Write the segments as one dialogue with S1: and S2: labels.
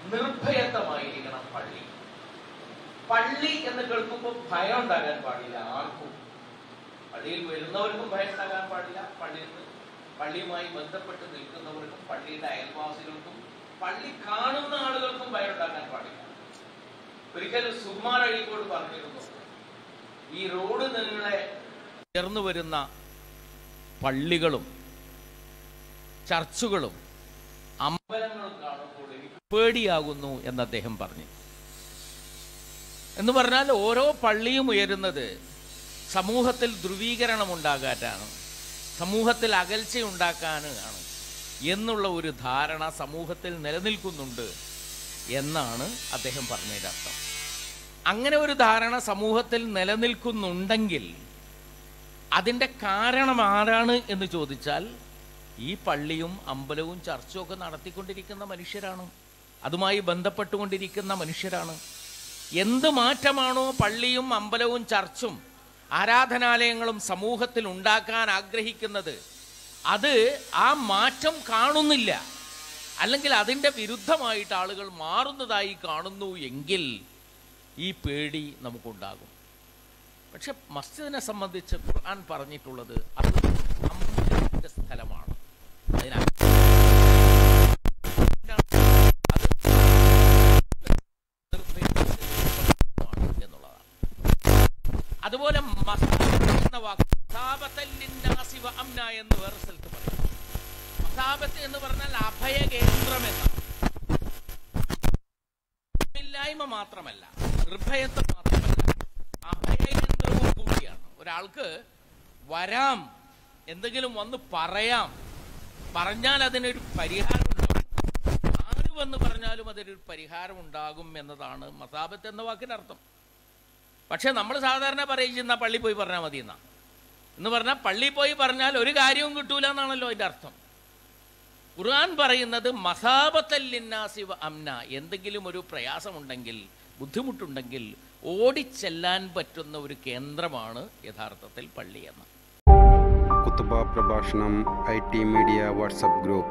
S1: നിർഭയത്വമായിരിക്കണം പള്ളി പള്ളി എന്ന് കേൾക്കുമ്പോൾ ഭയം ഉണ്ടാകാൻ പാടില്ല ആർക്കും പള്ളിയിൽ വരുന്നവർക്കും ഭയം ഉണ്ടാകാൻ പാടില്ല പള്ളിയിൽ നിന്ന് പള്ളിയുമായി ബന്ധപ്പെട്ട് നിൽക്കുന്നവർക്കും പള്ളിയുടെ അയൽവാസികൾക്കും പള്ളി കാണുന്ന ആളുകൾക്കും ഭയം ഉണ്ടാക്കാൻ പാടില്ല ഒരിക്കലും സുമാർ അഴീക്കോട് പറഞ്ഞിരുന്നു ഈ റോഡ് നിങ്ങളെ ഉയർന്നു വരുന്ന പള്ളികളും ചർച്ചുകളും അമ്പലങ്ങളും കാണുമ്പോൾ എനിക്ക് പേടിയാകുന്നു എന്ന് അദ്ദേഹം പറഞ്ഞു എന്ന് പറഞ്ഞാൽ ഓരോ പള്ളിയും ഉയരുന്നത് സമൂഹത്തിൽ ധ്രുവീകരണം ഉണ്ടാകാനാണ് സമൂഹത്തിൽ അകൽച്ച ഉണ്ടാക്കാനാണ് എന്നുള്ള ഒരു ധാരണ സമൂഹത്തിൽ നിലനിൽക്കുന്നുണ്ട് എന്നാണ് അദ്ദേഹം പറഞ്ഞതിൻ്റെ അർത്ഥം അങ്ങനെ ഒരു ധാരണ സമൂഹത്തിൽ നിലനിൽക്കുന്നുണ്ടെങ്കിൽ അതിൻ്റെ കാരണം ആരാണ് എന്ന് ചോദിച്ചാൽ ഈ പള്ളിയും അമ്പലവും ചർച്ചും ഒക്കെ നടത്തിക്കൊണ്ടിരിക്കുന്ന മനുഷ്യരാണ് അതുമായി ബന്ധപ്പെട്ടുകൊണ്ടിരിക്കുന്ന മനുഷ്യരാണ് എന്ത് മാറ്റമാണോ പള്ളിയും അമ്പലവും ചർച്ചും ആരാധനാലയങ്ങളും സമൂഹത്തിൽ ഉണ്ടാക്കാൻ ആഗ്രഹിക്കുന്നത് അത് ആ മാറ്റം കാണുന്നില്ല അല്ലെങ്കിൽ അതിൻ്റെ വിരുദ്ധമായിട്ട് ആളുകൾ മാറുന്നതായി കാണുന്നു എങ്കിൽ ഈ പേടി നമുക്കുണ്ടാകും പക്ഷെ മസ്ജിദിനെ സംബന്ധിച്ച് ഖുർആൻ പറഞ്ഞിട്ടുള്ളത് അത് അമ്പലത്തിന്റെ സ്ഥലമാണ് അതിനാ എന്നുള്ളതാണ് അതുപോലെ മസാബത്ത് എന്ന വാക്ക് മസാബത്തൽ ലിന്നാസി വ അംന എന്ന് വേറെ സ്ഥലത്ത് പറയും മസാബത്ത് എന്ന് പറഞ്ഞാൽ അഭയ കേന്ദ്രം എന്നാണ് ഇല്ലായ്മ മാത്രമല്ല നിർഭയത്വം മാത്രമല്ല അഭയകേന്ദ്രവും കൂടിയാണ് ഒരാൾക്ക് വരാം എന്തെങ്കിലും വന്ന് പറയാം പറഞ്ഞാൽ അതിനൊരു പരിഹാരം ഉണ്ടാകും ആര് വന്ന് പറഞ്ഞാലും അതിനൊരു പരിഹാരം ഉണ്ടാകും എന്നതാണ് മസാബത്ത് എന്ന വാക്കിൻ്റെ അർത്ഥം പക്ഷെ നമ്മൾ സാധാരണ പറയുന്ന പള്ളി പോയി പറഞ്ഞാൽ മതി എന്നാ എന്ന് പറഞ്ഞാൽ പള്ളി പോയി പറഞ്ഞാൽ ഒരു കാര്യവും കിട്ടൂല എന്നാണല്ലോ അതിൻ്റെ അർത്ഥം ഖുർആൻ പറയുന്നത് മസാബത്തല്ലിന്നാസിവ അംന എന്തെങ്കിലും ഒരു പ്രയാസമുണ്ടെങ്കിൽ ബുദ്ധിമുട്ടുണ്ടെങ്കിൽ ഓടിച്ചെല്ലാൻ പറ്റുന്ന ഒരു കേന്ദ്രമാണ് യഥാർത്ഥത്തിൽ പള്ളി എന്ന്
S2: കുത്തുബ പ്രഭാഷണം I T media WhatsApp group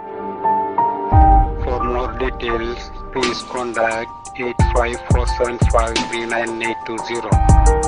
S3: For more details, please contact 85475 39820.